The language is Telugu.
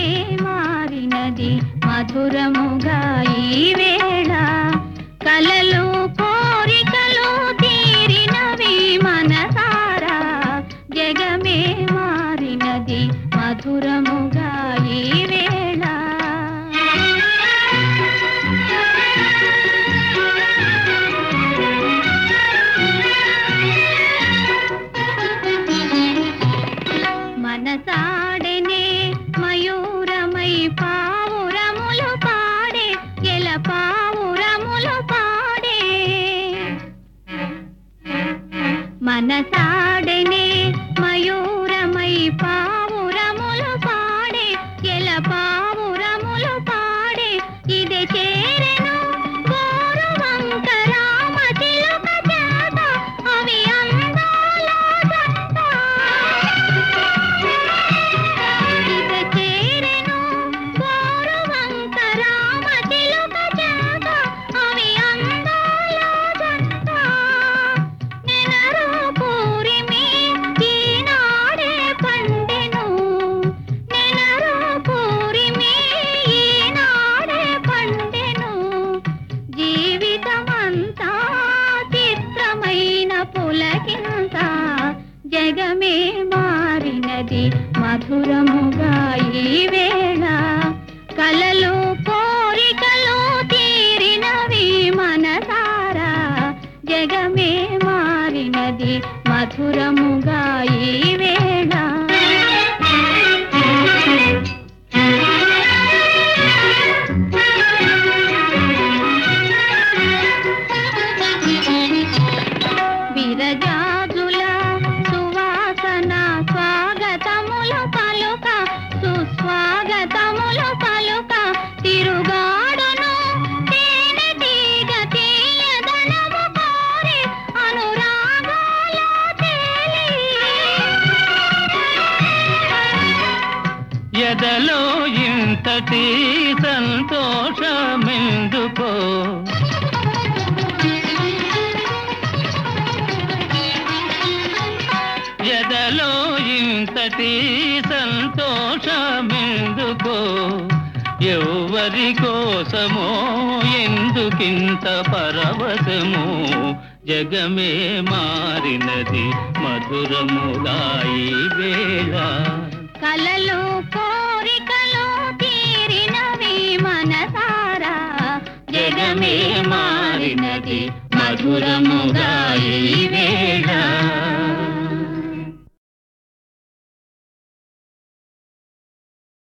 జగమే మారినది మధురముగా ఈ వేళ కలలు కోరికలు తీరినవి మనసారా జగమే మారినది మధురముగా ఈ వేళ మనసాడనే మయూరమై పావురములు పాడే ఎల పావురములు పాడే మనసాడనే మయూరమై పావురములు పాడే ఎల పావురములు పాడే ఇది చేరెను గోరువంక రామ చిలుక చేత అవి అందాల జంట. ఇది చేరెను గోరువంక రామ చిలుక చేత అవి అందాల జంట. నెనరు పూరిమి ఈనాడే పండెను నెనరు పూరిమి ఈనాడే పండెను జీవితమంతా చిత్రమైన పులకింత జగమే మారినది మధురముగా ఈ వేళ కలలు కోరికలు తీరినవి మనసారా జగమే మారినది మధురముగా ఈ వేళ విరజాజుల సువాసన స్వాగతములు పలుక సుస్వాగతములు పలుక తిరుగాడును తేనె తీగ తీయదనము కోరి అనురాగాల తేలి ఎదలో ఇంతటి సంతోషమెందుకో ఎదలో ఇంతటి సంతోషమెందుకో ఎవరి కోసమో ఎందుకింత పరవశము జగమే మారినది మధురముగా ఈ వేళ కలలు కోరికలు తీరినవి మనసారా జగమే మారినది మధురముగా ఈ వేళ